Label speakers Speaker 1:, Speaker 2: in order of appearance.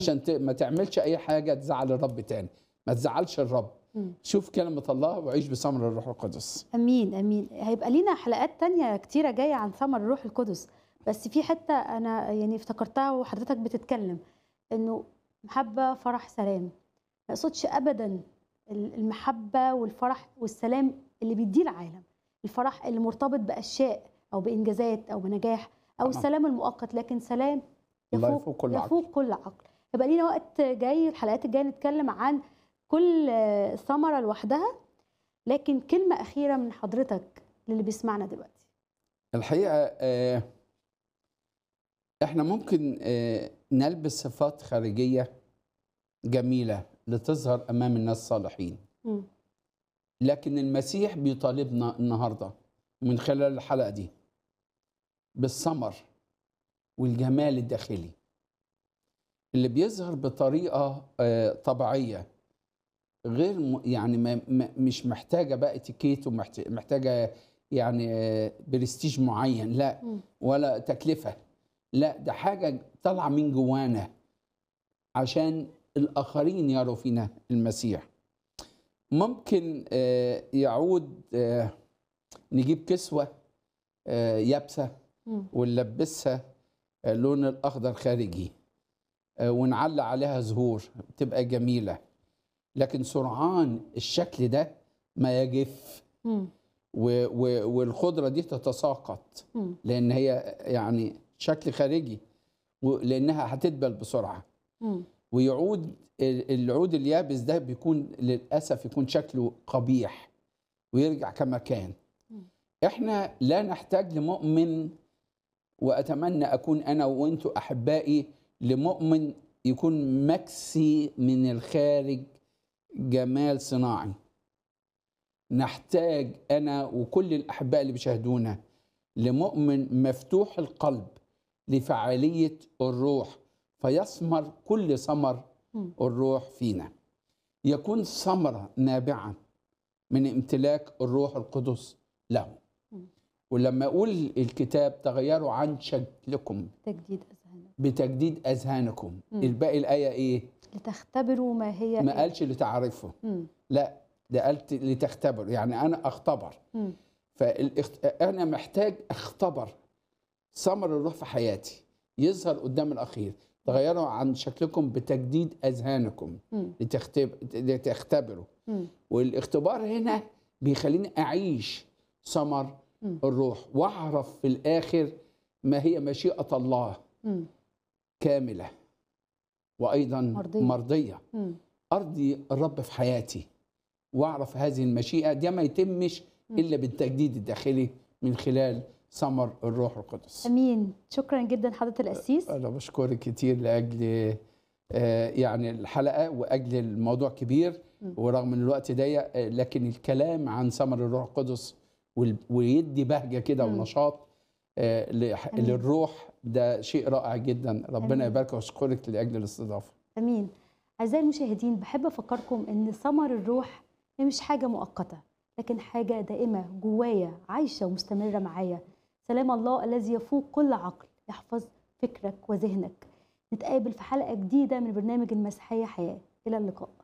Speaker 1: عشان ت- ما تعملش اي حاجه تزعل الرب تاني ما تزعلش الرب
Speaker 2: مم.
Speaker 1: شوف كلمه الله وعيش بثمر الروح القدس
Speaker 2: امين امين هيبقى لينا حلقات تانية كتيره جايه عن ثمر الروح القدس بس في حته انا يعني افتكرتها وحضرتك بتتكلم انه محبه فرح سلام ما يقصدش ابدا المحبه والفرح والسلام اللي بيديه العالم الفرح اللي مرتبط باشياء او بانجازات او بنجاح او
Speaker 1: تمام.
Speaker 2: السلام المؤقت لكن سلام
Speaker 1: الله
Speaker 2: يفوق
Speaker 1: يفوق كل عقل.
Speaker 2: يفوق كل عقل يبقى لينا وقت جاي الحلقات الجايه نتكلم عن كل آه، ثمره لوحدها لكن كلمه اخيره من حضرتك للي بيسمعنا دلوقتي
Speaker 1: الحقيقه آه، احنا ممكن آه، نلبس صفات خارجيه جميله لتظهر امام الناس الصالحين
Speaker 2: مم.
Speaker 1: لكن المسيح بيطالبنا النهارده من خلال الحلقه دي بالثمر والجمال الداخلي اللي بيظهر بطريقه آه، طبيعيه غير م- يعني ما ما- مش محتاجه بقى اتيكيت ومحتاجه يعني آه، برستيج معين لا
Speaker 2: مم.
Speaker 1: ولا تكلفه لا ده حاجه طالعه من جوانا عشان الاخرين يروا فينا المسيح ممكن آه، يعود آه، نجيب كسوه آه، يابسه
Speaker 2: مم.
Speaker 1: ونلبسها اللون الاخضر خارجي آه، ونعلق عليها زهور تبقى جميله لكن سرعان الشكل ده ما يجف
Speaker 2: مم.
Speaker 1: و- و- والخضره دي تتساقط
Speaker 2: مم.
Speaker 1: لان هي يعني شكل خارجي و- لانها هتدبل بسرعه
Speaker 2: مم.
Speaker 1: ويعود ال- العود اليابس ده بيكون للاسف يكون شكله قبيح ويرجع كما كان
Speaker 2: مم.
Speaker 1: احنا لا نحتاج لمؤمن واتمنى اكون انا وانتم احبائي لمؤمن يكون مكسي من الخارج جمال صناعي نحتاج انا وكل الاحباء اللي بيشاهدونا لمؤمن مفتوح القلب لفعاليه الروح فيثمر كل ثمر
Speaker 2: مم.
Speaker 1: الروح فينا يكون ثمره نابعه من امتلاك الروح القدس له
Speaker 2: مم.
Speaker 1: ولما اقول الكتاب تغيروا عن شكلكم
Speaker 2: تجديد اذهانك
Speaker 1: بتجديد اذهانكم
Speaker 2: مم.
Speaker 1: الباقي الايه ايه
Speaker 2: لتختبروا ما هي
Speaker 1: ما قالش لتعرفوا
Speaker 2: مم.
Speaker 1: لا ده قالت لتختبر يعني انا اختبر
Speaker 2: مم.
Speaker 1: فالاخت... انا محتاج اختبر ثمر الروح في حياتي يظهر قدام الاخير تغيروا عن شكلكم بتجديد اذهانكم
Speaker 2: مم.
Speaker 1: لتختب... لتختبروا
Speaker 2: مم.
Speaker 1: والاختبار هنا بيخليني اعيش ثمر
Speaker 2: مم.
Speaker 1: الروح واعرف في الاخر ما هي مشيئه الله
Speaker 2: مم.
Speaker 1: كامله وايضا
Speaker 2: مرضية.
Speaker 1: مرضيه, مرضية.
Speaker 2: مم.
Speaker 1: ارضي الرب في حياتي واعرف هذه المشيئه دي ما يتمش
Speaker 2: مم.
Speaker 1: الا بالتجديد الداخلي من خلال ثمر الروح القدس
Speaker 2: امين شكرا جدا حضره القسيس
Speaker 1: انا بشكرك كتير لاجل آه، يعني الحلقه واجل الموضوع كبير
Speaker 2: مم.
Speaker 1: ورغم ان الوقت ضيق آه، لكن الكلام عن ثمر الروح القدس وال- ويدي بهجه كده
Speaker 2: مم.
Speaker 1: ونشاط آه، لح-
Speaker 2: أمين.
Speaker 1: للروح ده شيء رائع جدا ربنا
Speaker 2: أمين.
Speaker 1: يبارك واشكرك لاجل الاستضافه
Speaker 2: امين اعزائي المشاهدين بحب افكركم ان ثمر الروح هي مش حاجه مؤقته لكن حاجه دائمه جوايا عايشه ومستمره معايا سلام الله الذي يفوق كل عقل يحفظ فكرك وذهنك نتقابل في حلقه جديده من برنامج المسيحيه حياه الى اللقاء